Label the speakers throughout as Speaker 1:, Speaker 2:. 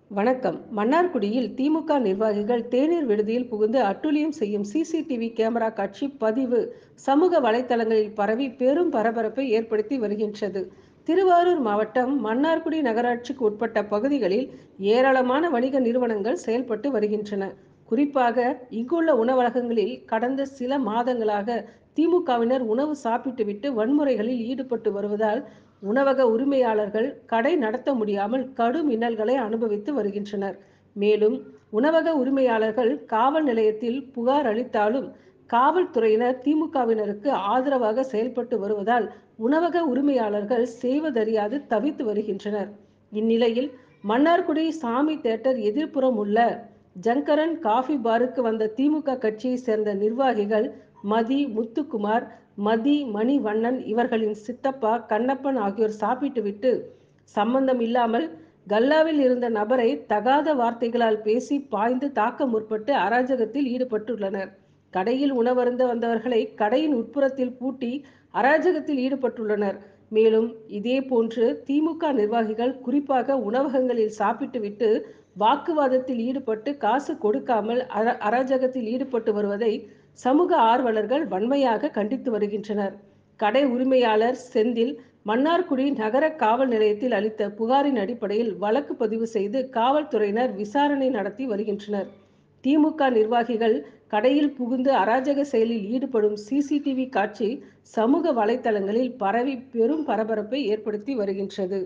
Speaker 1: வணக்கம் மன்னார்குடியில் திமுக நிர்வாகிகள் தேநீர் விடுதியில் புகுந்து அட்டூழியம் செய்யும் சிசிடிவி கேமரா காட்சி பதிவு சமூக வலைதளங்களில் பரவி பெரும் பரபரப்பை ஏற்படுத்தி வருகின்றது திருவாரூர் மாவட்டம் மன்னார்குடி நகராட்சிக்கு உட்பட்ட பகுதிகளில் ஏராளமான வணிக நிறுவனங்கள் செயல்பட்டு வருகின்றன குறிப்பாக இங்குள்ள உணவகங்களில் கடந்த சில மாதங்களாக திமுகவினர் உணவு சாப்பிட்டுவிட்டு வன்முறைகளில் ஈடுபட்டு வருவதால் உணவக உரிமையாளர்கள் கடை நடத்த முடியாமல் கடும் இன்னல்களை அனுபவித்து வருகின்றனர் மேலும் உணவக உரிமையாளர்கள் காவல் நிலையத்தில் புகார் அளித்தாலும் காவல்துறையினர் திமுகவினருக்கு ஆதரவாக செயல்பட்டு வருவதால் உணவக உரிமையாளர்கள் செய்வதறியாது தவித்து வருகின்றனர் இந்நிலையில் மன்னார்குடி சாமி தேட்டர் எதிர்ப்புறம் உள்ள ஜங்கரன் காஃபி பாருக்கு வந்த திமுக கட்சியை சேர்ந்த நிர்வாகிகள் மதி முத்துக்குமார் மதி மணிவண்ணன் இவர்களின் சித்தப்பா கண்ணப்பன் ஆகியோர் சாப்பிட்டுவிட்டு சம்பந்தம் இல்லாமல் கல்லாவில் இருந்த நபரை தகாத வார்த்தைகளால் பேசி பாய்ந்து தாக்க முற்பட்டு அராஜகத்தில் ஈடுபட்டுள்ளனர் கடையில் உணவருந்த வந்தவர்களை கடையின் உட்புறத்தில் பூட்டி அராஜகத்தில் ஈடுபட்டுள்ளனர் மேலும் இதே போன்று திமுக நிர்வாகிகள் குறிப்பாக உணவகங்களில் சாப்பிட்டுவிட்டு வாக்குவாதத்தில் ஈடுபட்டு காசு கொடுக்காமல் அர அராஜகத்தில் ஈடுபட்டு வருவதை சமூக ஆர்வலர்கள் வன்மையாக கண்டித்து வருகின்றனர் கடை உரிமையாளர் செந்தில் மன்னார்குடி நகர காவல் நிலையத்தில் அளித்த புகாரின் அடிப்படையில் வழக்கு பதிவு செய்து காவல்துறையினர் விசாரணை நடத்தி வருகின்றனர் திமுக நிர்வாகிகள் கடையில் புகுந்து அராஜக செயலில் ஈடுபடும் சிசிடிவி காட்சி சமூக வலைதளங்களில் பரவி பெரும் பரபரப்பை ஏற்படுத்தி வருகின்றது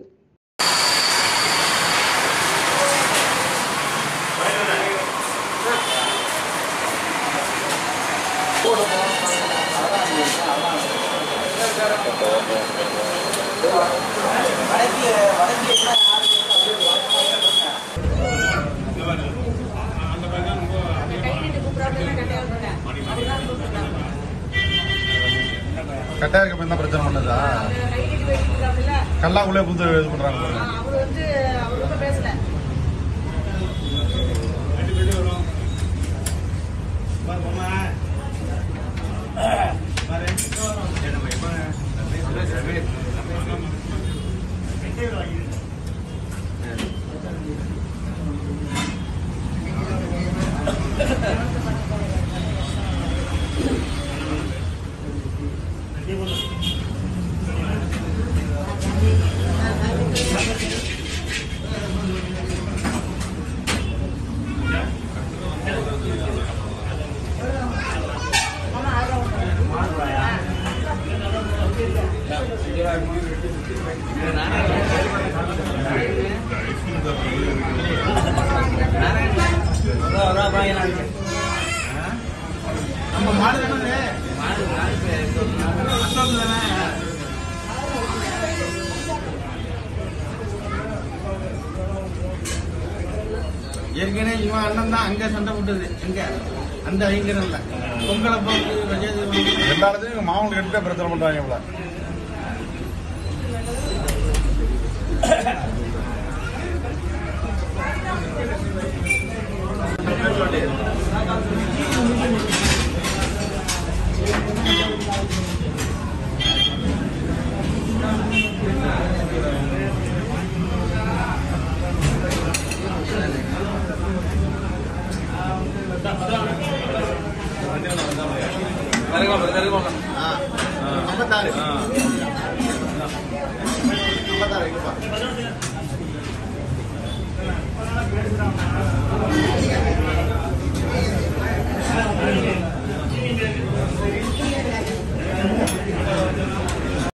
Speaker 2: கட்டாய இருக்க என்ன பிரச்சனை பண்ணதா கல்லாக்குள்ளே புது இது பண்றாங்க பாருங்க.
Speaker 3: அவர் வந்து அவர் கூட பேசல
Speaker 2: நம்ம மாடு தானே
Speaker 4: ஏற்கனவே இவன் அண்ணன் தான் அங்க சண்டை போட்டது எங்க அந்த ஐங்கரன்ல பொங்கலை போட்டு விஜயதேவன்
Speaker 2: எல்லா இடத்துலயும் மாமூல் கட்டிட்டு பிரச்சனை பண்றாங்க இவ்வளவு
Speaker 4: ஐம்பத்தாறு ஐம்பத்தாறு இங்கப்பா.
Speaker 2: ஆ